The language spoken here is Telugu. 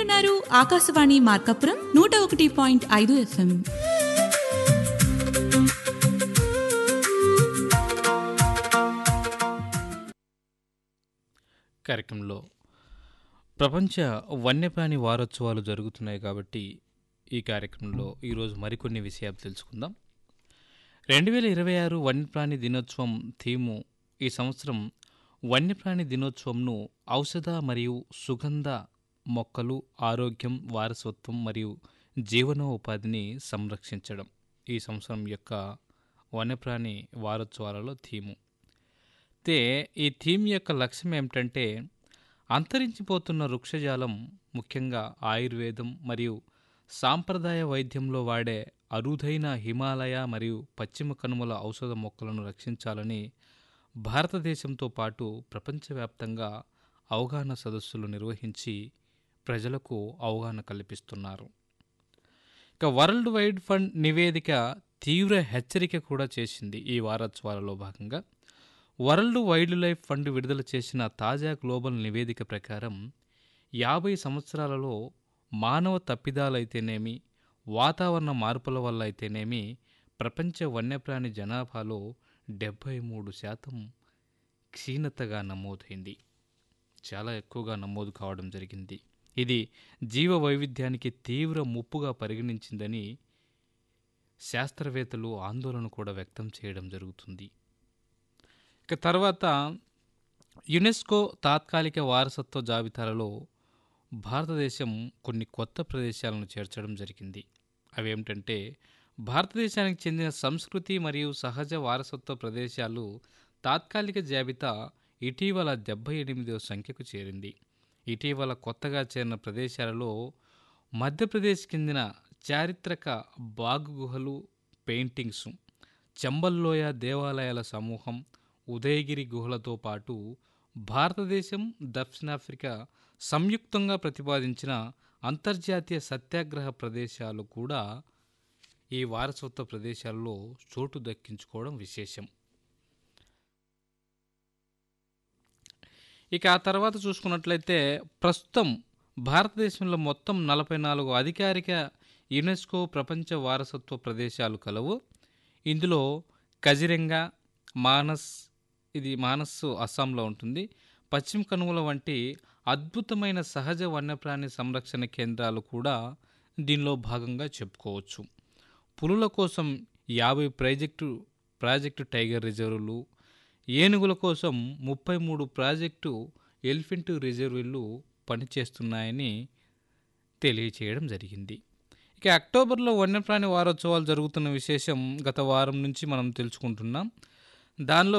వింటున్నారు ఆకాశవాణి మార్కాపురం నూట ఒకటి పాయింట్ ఐదు ఎఫ్ఎం కార్యక్రమంలో ప్రపంచ వన్యప్రాణి వారోత్సవాలు జరుగుతున్నాయి కాబట్టి ఈ కార్యక్రమంలో ఈరోజు మరికొన్ని విషయాలు తెలుసుకుందాం రెండు వేల ఇరవై ఆరు వన్యప్రాణి దినోత్సవం థీము ఈ సంవత్సరం వన్యప్రాణి దినోత్సవంను ఔషధ మరియు సుగంధ మొక్కలు ఆరోగ్యం వారసత్వం మరియు జీవనోపాధిని సంరక్షించడం ఈ సంవత్సరం యొక్క వన్యప్రాణి వారోత్సవాలలో థీము అయితే ఈ థీమ్ యొక్క లక్ష్యం ఏమిటంటే అంతరించిపోతున్న వృక్షజాలం ముఖ్యంగా ఆయుర్వేదం మరియు సాంప్రదాయ వైద్యంలో వాడే అరుదైన హిమాలయ మరియు పశ్చిమ కనుమల ఔషధ మొక్కలను రక్షించాలని భారతదేశంతో పాటు ప్రపంచవ్యాప్తంగా అవగాహన సదస్సులు నిర్వహించి ప్రజలకు అవగాహన కల్పిస్తున్నారు ఇక వరల్డ్ వైడ్ ఫండ్ నివేదిక తీవ్ర హెచ్చరిక కూడా చేసింది ఈ వారోత్సవాలలో భాగంగా వరల్డ్ వైల్డ్ లైఫ్ ఫండ్ విడుదల చేసిన తాజా గ్లోబల్ నివేదిక ప్రకారం యాభై సంవత్సరాలలో మానవ తప్పిదాలైతేనేమి వాతావరణ మార్పుల వల్ల అయితేనేమి ప్రపంచ వన్యప్రాణి జనాభాలో డెబ్భై మూడు శాతం క్షీణతగా నమోదైంది చాలా ఎక్కువగా నమోదు కావడం జరిగింది ఇది జీవ వైవిధ్యానికి తీవ్ర ముప్పుగా పరిగణించిందని శాస్త్రవేత్తలు ఆందోళన కూడా వ్యక్తం చేయడం జరుగుతుంది ఇక తర్వాత యునెస్కో తాత్కాలిక వారసత్వ జాబితాలలో భారతదేశం కొన్ని కొత్త ప్రదేశాలను చేర్చడం జరిగింది అవేమిటంటే భారతదేశానికి చెందిన సంస్కృతి మరియు సహజ వారసత్వ ప్రదేశాలు తాత్కాలిక జాబితా ఇటీవల డెబ్బై ఎనిమిదవ సంఖ్యకు చేరింది ఇటీవల కొత్తగా చేరిన ప్రదేశాలలో మధ్యప్రదేశ్ చెందిన చారిత్రక బాగ్ గుహలు పెయింటింగ్స్ చంబల్లోయ దేవాలయాల సమూహం ఉదయగిరి గుహలతో పాటు భారతదేశం దక్షిణాఫ్రికా సంయుక్తంగా ప్రతిపాదించిన అంతర్జాతీయ సత్యాగ్రహ ప్రదేశాలు కూడా ఈ వారసత్వ ప్రదేశాల్లో చోటు దక్కించుకోవడం విశేషం ఇక ఆ తర్వాత చూసుకున్నట్లయితే ప్రస్తుతం భారతదేశంలో మొత్తం నలభై నాలుగు అధికారిక యునెస్కో ప్రపంచ వారసత్వ ప్రదేశాలు కలవు ఇందులో కజిరెంగా మానస్ ఇది మానస్ అస్సాంలో ఉంటుంది పశ్చిమ కనుమల వంటి అద్భుతమైన సహజ వన్యప్రాణి సంరక్షణ కేంద్రాలు కూడా దీనిలో భాగంగా చెప్పుకోవచ్చు పులుల కోసం యాభై ప్రాజెక్టు ప్రాజెక్టు టైగర్ రిజర్వులు ఏనుగుల కోసం ముప్పై మూడు ప్రాజెక్టు ఎలిఫెంట్ రిజర్వులు పనిచేస్తున్నాయని తెలియచేయడం జరిగింది ఇక అక్టోబర్లో వన్యప్రాణి వారోత్సవాలు జరుగుతున్న విశేషం గత వారం నుంచి మనం తెలుసుకుంటున్నాం దానిలో